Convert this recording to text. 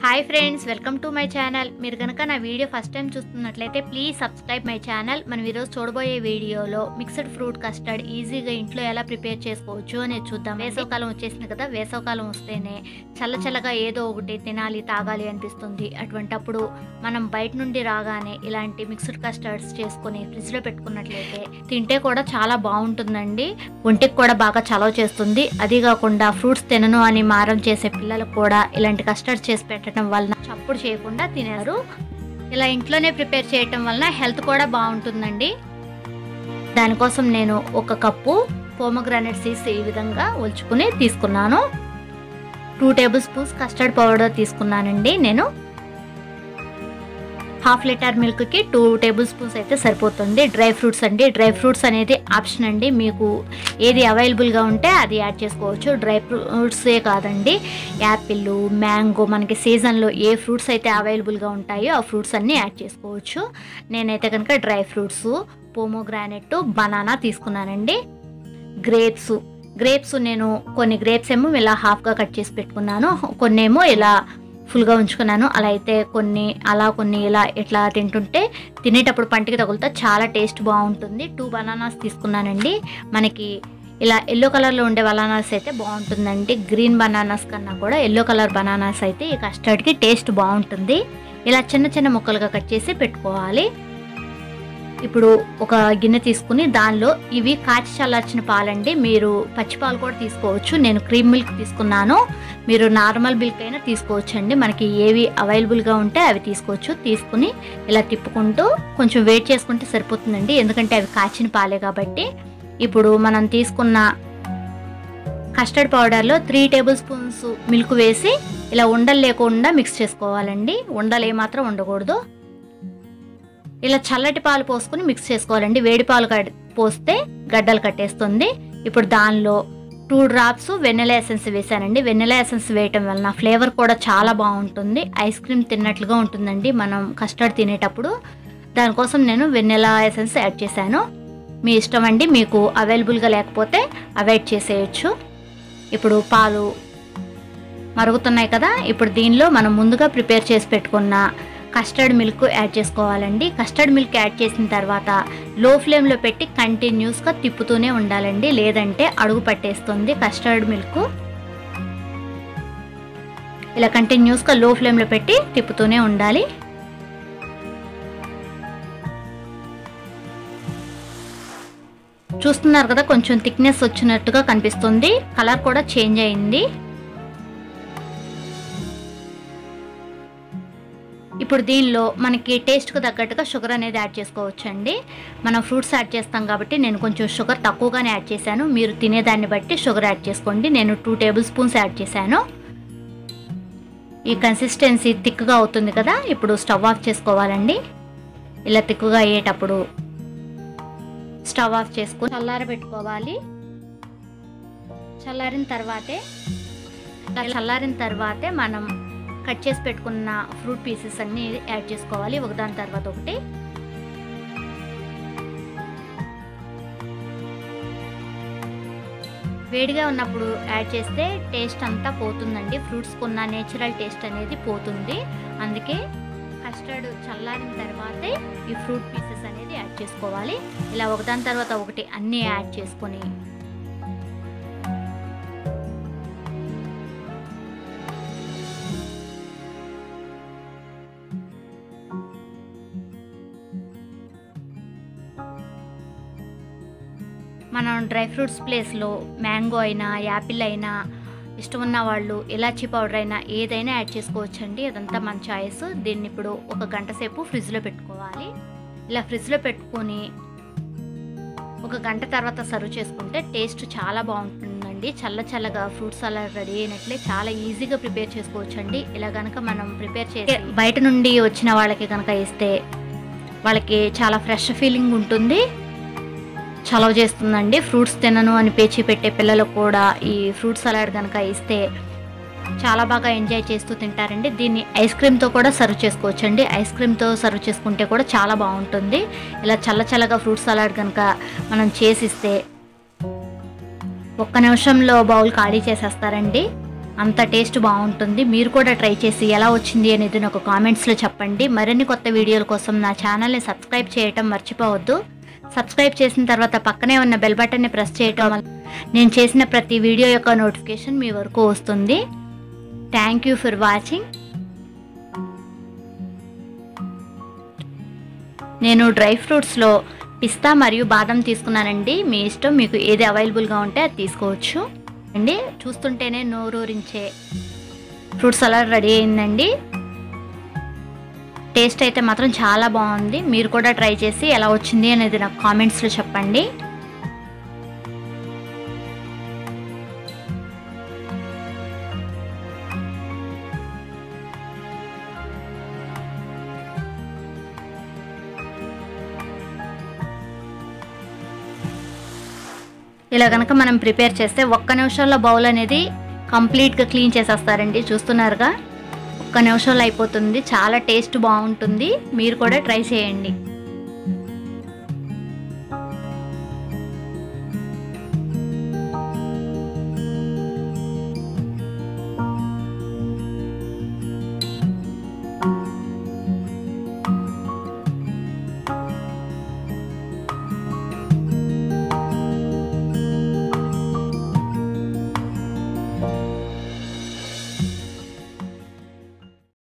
hi friends welcome to my channel మీరు కనుక నా వీడియో ఫస్ట్ టైం చూస్తున్నట్లయితే ప్లీజ్ సబ్స్క్రైబ్ మై ఛానల్ మనం ఈరోజు చూడబోయే వీడియోలో మిక్స్డ్ ఫ్రూట్ కస్టర్డ్ ఈజీగా ఇంట్లో ఎలా ప్రిపేర్ చేసుకోవచ్చు అనేది చూద్దాం వేసవకాలం వచ్చేసింది కదా వేసవకాలం వస్తేనే చల్ల చల్లగా ఏదో ఒకటి తినాలి తాగాలి అనిపిస్తుంది అటువంటప్పుడు మనం బయట నుండి రాగానే ఇలాంటి మిక్స్డ్ కస్టర్డ్స్ చేసుకొని ఫ్రిడ్జ్లో పెట్టుకున్నట్లయితే తింటే కూడా చాలా బాగుంటుందండి ఒంటికి కూడా బాగా చలవ చేస్తుంది అది కాకుండా ఫ్రూట్స్ తినను అని మారం చేసే పిల్లలకు కూడా ఇలాంటి కస్టర్డ్ చేసి పెట్టడం వలన చప్పుడు చేయకుండా తినారు ఇలా ఇంట్లోనే ప్రిపేర్ చేయటం వలన హెల్త్ కూడా బాగుంటుందండి దానికోసం నేను ఒక కప్పు పోమోగ్రానైట్ సీడ్స్ ఈ విధంగా ఒలుచుకుని తీసుకున్నాను two tablespoons custard powder తీసుకున్నానండి నేను హాఫ్ లీటర్ మిల్క్కి టూ టేబుల్ స్పూన్స్ అయితే సరిపోతుంది డ్రై ఫ్రూట్స్ అండి డ్రై ఫ్రూట్స్ అనేది ఆప్షన్ అండి మీకు ఏది అవైలబుల్గా ఉంటే అది యాడ్ చేసుకోవచ్చు డ్రై ఫ్రూట్సే కాదండి యాపిల్ మ్యాంగో మనకి సీజన్లో ఏ ఫ్రూట్స్ అయితే అవైలబుల్గా ఉంటాయో ఆ ఫ్రూట్స్ అన్నీ యాడ్ చేసుకోవచ్చు నేనైతే కనుక డ్రై ఫ్రూట్స్ పోమోగ్రానెట్ బనానా తీసుకున్నానండి గ్రేప్స్ గ్రేప్స్ నేను కొన్ని గ్రేప్స్ ఏమో ఇలా హాఫ్గా కట్ చేసి పెట్టుకున్నాను కొన్ని ఏమో ఇలా ఫుల్గా ఉంచుకున్నాను అలా అయితే కొన్ని అలా కొన్ని ఇలా ఇట్లా తింటుంటే తినేటప్పుడు పంటికి తగులుతా చాలా టేస్ట్ బాగుంటుంది టూ బనానాస్ తీసుకున్నానండి మనకి ఇలా ఎల్లో కలర్లో ఉండే బనానాస్ అయితే బాగుంటుందండి గ్రీన్ బనానాస్ కన్నా కూడా ఎల్లో కలర్ బనానాస్ అయితే ఈ కస్టర్డ్కి టేస్ట్ బాగుంటుంది ఇలా చిన్న చిన్న ముక్కలుగా కట్ చేసి పెట్టుకోవాలి ఇప్పుడు ఒక గిన్నె తీసుకుని దానిలో ఇవి కాచి చల్లార్చిన పాలండి మీరు పచ్చి పాలు కూడా తీసుకోవచ్చు నేను క్రీమ్ మిల్క్ తీసుకున్నాను మీరు నార్మల్ మిల్క్ అయినా తీసుకోవచ్చు అండి మనకి ఏవి అవైలబుల్గా ఉంటే అవి తీసుకోవచ్చు తీసుకుని ఇలా తిప్పుకుంటూ కొంచెం వెయిట్ చేసుకుంటే సరిపోతుందండి ఎందుకంటే అవి కాచిన పాలే కాబట్టి ఇప్పుడు మనం తీసుకున్న కస్టర్డ్ పౌడర్లో త్రీ టేబుల్ స్పూన్స్ మిల్క్ వేసి ఇలా ఉండలు లేకుండా మిక్స్ చేసుకోవాలండి ఉండలు ఏమాత్రం ఉండకూడదు ఇలా చల్లటి పాలు పోసుకుని మిక్స్ చేసుకోవాలండి వేడి పాలు కట్ పోస్తే గడ్డలు కట్టేస్తుంది ఇప్పుడు దానిలో టూ డ్రాప్స్ వెన్నెల ఎసెన్స్ వేసానండి వెన్నెల ఎసెన్స్ వేయటం వలన ఫ్లేవర్ కూడా చాలా బాగుంటుంది ఐస్ క్రీమ్ తిన్నట్లుగా ఉంటుందండి మనం కస్టర్డ్ తినేటప్పుడు దానికోసం నేను వెన్నెల ఎసెన్స్ యాడ్ చేశాను మీ ఇష్టం అండి మీకు అవైలబుల్గా లేకపోతే అవాయిడ్ చేసేయచ్చు ఇప్పుడు పాలు మరుగుతున్నాయి కదా ఇప్పుడు దీనిలో మనం ముందుగా ప్రిపేర్ చేసి పెట్టుకున్న కస్టర్డ్ మిల్క్ యాడ్ చేసుకోవాలండి కస్టర్డ్ మిల్క్ యాడ్ చేసిన తర్వాత లో ఫ్లేమ్లో పెట్టి కంటిన్యూస్గా తిప్పుతూనే ఉండాలండి లేదంటే అడుగు పట్టేస్తుంది కస్టర్డ్ మిల్క్ ఇలా కంటిన్యూస్గా లో ఫ్లేమ్లో పెట్టి తిప్పుతూనే ఉండాలి చూస్తున్నారు కదా కొంచెం థిక్నెస్ వచ్చినట్టుగా కనిపిస్తుంది కలర్ కూడా చేంజ్ అయింది ఇప్పుడు దీనిలో మనకి టేస్ట్కి తగ్గట్టుగా షుగర్ అనేది యాడ్ చేసుకోవచ్చండి మనం ఫ్రూట్స్ యాడ్ చేస్తాం కాబట్టి నేను కొంచెం షుగర్ తక్కువగానే యాడ్ చేశాను మీరు తినేదాన్ని బట్టి షుగర్ యాడ్ చేసుకోండి నేను టూ టేబుల్ స్పూన్స్ యాడ్ చేశాను ఈ కన్సిస్టెన్సీ థిక్గా అవుతుంది కదా ఇప్పుడు స్టవ్ ఆఫ్ చేసుకోవాలండి ఇలా థిక్గా అయ్యేటప్పుడు స్టవ్ ఆఫ్ చేసుకొని చల్లారబెట్టుకోవాలి చల్లారిన తర్వాతే చల్లారిన తర్వాతే మనం కట్ చేసి పెట్టుకున్న ఫ్రూట్ పీసెస్ అన్ని యాడ్ చేసుకోవాలి ఒకదాని తర్వాత ఒకటి వేడిగా ఉన్నప్పుడు యాడ్ చేస్తే టేస్ట్ అంతా పోతుందండి ఫ్రూట్స్కి ఉన్న నేచురల్ టేస్ట్ అనేది పోతుంది అందుకే కస్టర్డ్ చల్లారిన తర్వాతే ఈ ఫ్రూట్ పీసెస్ అనేది యాడ్ చేసుకోవాలి ఇలా ఒకదాని తర్వాత ఒకటి అన్నీ యాడ్ చేసుకొని మనం డ్రై ఫ్రూట్స్ ప్లేస్లో మ్యాంగో అయినా యాపిల్ అయినా ఇష్టం ఉన్న వాళ్ళు ఇలాచీ పౌడర్ అయినా ఏదైనా యాడ్ చేసుకోవచ్చండి అదంతా మన చాయిస్ దీన్ని ఇప్పుడు ఒక గంట సేపు ఫ్రిడ్జ్లో పెట్టుకోవాలి ఇలా ఫ్రిడ్జ్లో పెట్టుకొని ఒక గంట తర్వాత సర్వ్ చేసుకుంటే టేస్ట్ చాలా బాగుంటుందండి చల్ల చల్లగా ఫ్రూట్ సలాడ్ రెడీ అయినట్లే చాలా ఈజీగా ప్రిపేర్ చేసుకోవచ్చండి ఇలా కనుక మనం ప్రిపేర్ చేసి బయట నుండి వచ్చిన వాళ్ళకి కనుక ఇస్తే వాళ్ళకి చాలా ఫ్రెష్ ఫీలింగ్ ఉంటుంది చలవ చేస్తుందండి ఫ్రూట్స్ తినను అని పేచి పెట్టే పిల్లలకు కూడా ఈ ఫ్రూట్ సలాడ్ కనుక ఇస్తే చాలా బాగా ఎంజాయ్ చేస్తూ తింటారండి దీన్ని ఐస్ క్రీమ్తో కూడా సర్వ్ చేసుకోవచ్చండి ఐస్ క్రీమ్తో సర్వ్ చేసుకుంటే కూడా చాలా బాగుంటుంది ఇలా చల్ల చల్లగా ఫ్రూట్ సలాడ్ కనుక మనం చేసిస్తే ఒక్క నిమిషంలో బౌల్ ఖాళీ చేసేస్తారండి అంత టేస్ట్ బాగుంటుంది మీరు కూడా ట్రై చేసి ఎలా వచ్చింది అనేది నాకు కామెంట్స్లో చెప్పండి మరిన్ని కొత్త వీడియోల కోసం నా ఛానల్ని సబ్స్క్రైబ్ చేయటం మర్చిపోవద్దు సబ్స్క్రైబ్ చేసిన తర్వాత పక్కనే ఉన్న బెల్ బటన్ని ప్రెస్ చేయటం వల్ల నేను చేసిన ప్రతి వీడియో యొక్క నోటిఫికేషన్ మీ వరకు వస్తుంది థ్యాంక్ యూ ఫర్ వాచింగ్ నేను డ్రై ఫ్రూట్స్లో పిస్తా మరియు బాదం తీసుకున్నానండి మీ ఇష్టం మీకు ఏది అవైలబుల్గా ఉంటే అది తీసుకోవచ్చు అండి చూస్తుంటేనే నోరూరించే ఫ్రూట్ సలాడ్ రెడీ అయిందండి టేస్ట్ అయితే మాత్రం చాలా బాగుంది మీరు కూడా ట్రై చేసి ఎలా వచ్చింది అనేది నాకు కామెంట్స్లో చెప్పండి ఇలా కనుక మనం ప్రిపేర్ చేస్తే ఒక్క నిమిషంలో బౌల్ అనేది కంప్లీట్గా క్లీన్ చేసేస్తారండి చూస్తున్నారుగా ఒక్క నిమిషంలో అయిపోతుంది చాలా టేస్ట్ బాగుంటుంది మీరు కూడా ట్రై చేయండి